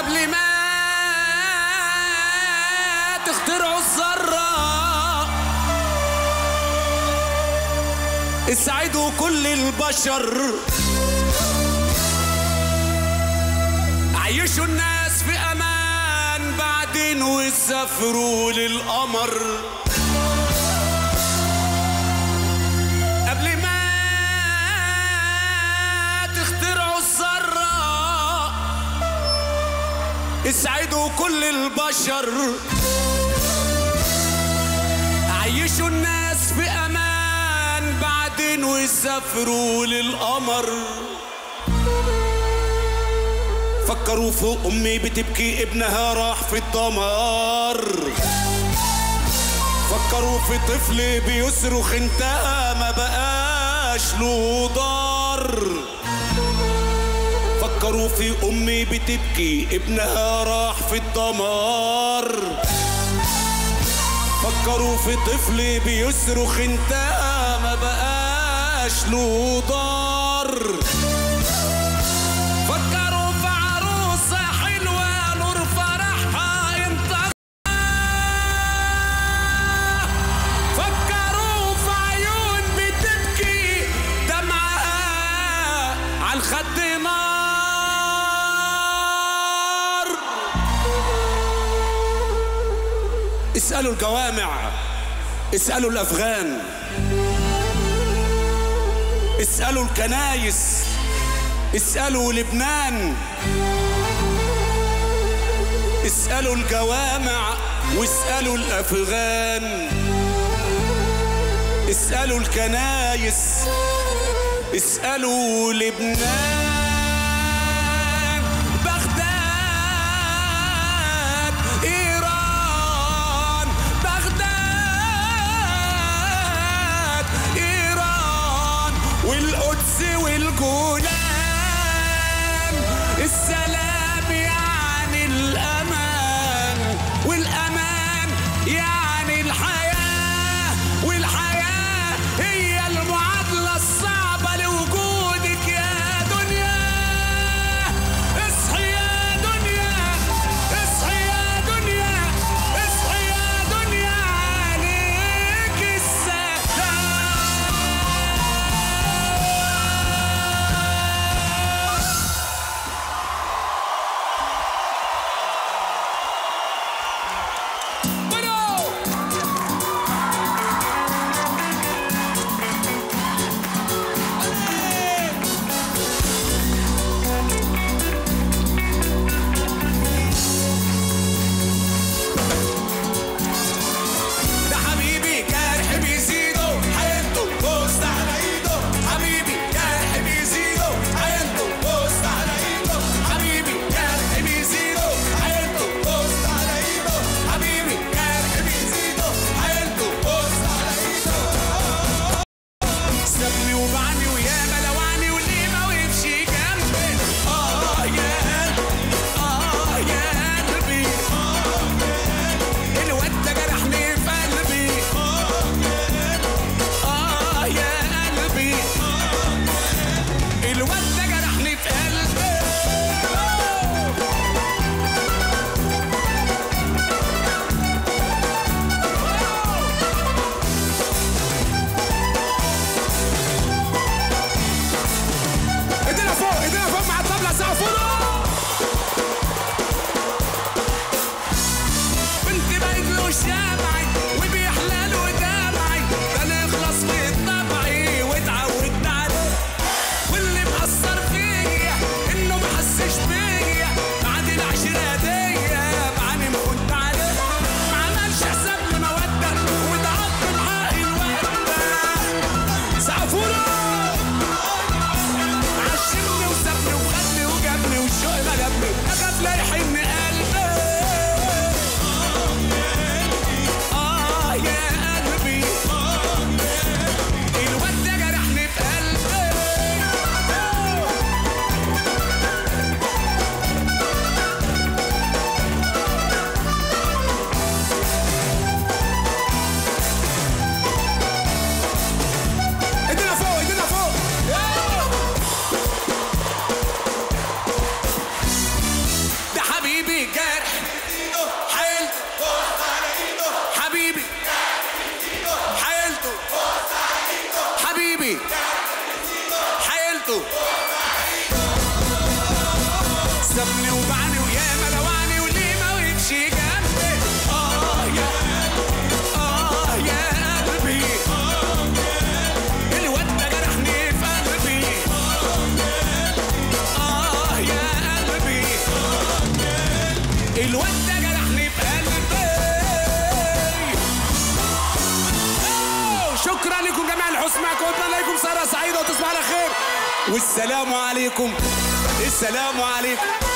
قبل ما تخترعوا الذرة اسعدوا كل البشر عيشوا الناس في امان بعدين وسافروا للقمر قبل ما تخترعوا الذرة اسعدوا كل البشر عيشوا الناس في امان بعدين وسافروا للقمر فكروا في امي بتبكي ابنها راح في الدمار فكروا في طفل بيصرخ انتهى ما بقاش له دار فكروا في امي بتبكي ابنها راح في الدمار فكروا في طفل بيصرخ انتهى ما بقاش له دار فكروا في عروسة حلوة نور فرحها انت فكروا في عيون بتبكي دمعها عالخد نار اسألوا الجوامع اسألوا الأفغان اسألوا الكنايس اسألوا لبنان اسألوا الجوامع واسألوا الأفغان اسألوا الكنايس اسألوا لبنان بغداد إيران بغداد إيران والقدس والجولان السلام يعني الأمان والأمان يعني الحياة والحياة هي المعادلة الصعبة لوجودك يا دنيا اصحي يا دنيا اصحي يا دنيا اصحي يا دنيا عليك السلام ده حبيبي جرح بيزيده حيلته بوست على ايده حبيبي جرح بيزيده حيلته بوست على ايده حبيبي جرح بيزيده حيلته بوست على ايده حبيبي جرح بيزيده حيلته بوست على ايده سابني وبعني وياما لوعني واللي ما وقفش جنبي اه يا قلبي اه يا قلبي الواد ده جرحني في قلبي اه يا قلبي الواد ده جرحني في قلبي ايدينا فوق ايدينا فوق مع الطبلة سقفونا بنت بقت له شمعي وبيحلى له دمعي ده نخلص في طبعي واتعودت عليه واللي مأثر فيا انه ما حسش بيا بعد العشرة دي بعاني كنت عليه ما عملش حساب لمودة واتعاطى معاه الوقت سقفونا عشمني وسابني وخدني وجابني والشوق غلبني اخاف لا يحن قلبي آه يا قلبي الواد ده جرحني في قلبي ايدينا فوق ايدينا فوق ده حبيبي الواد ده جرحني في قلبي أوه، شكرا لكم جميعا لحسنكم واتمنى لكم سهره سعيده وتصبحوا على خير والسلام عليكم السلام عليكم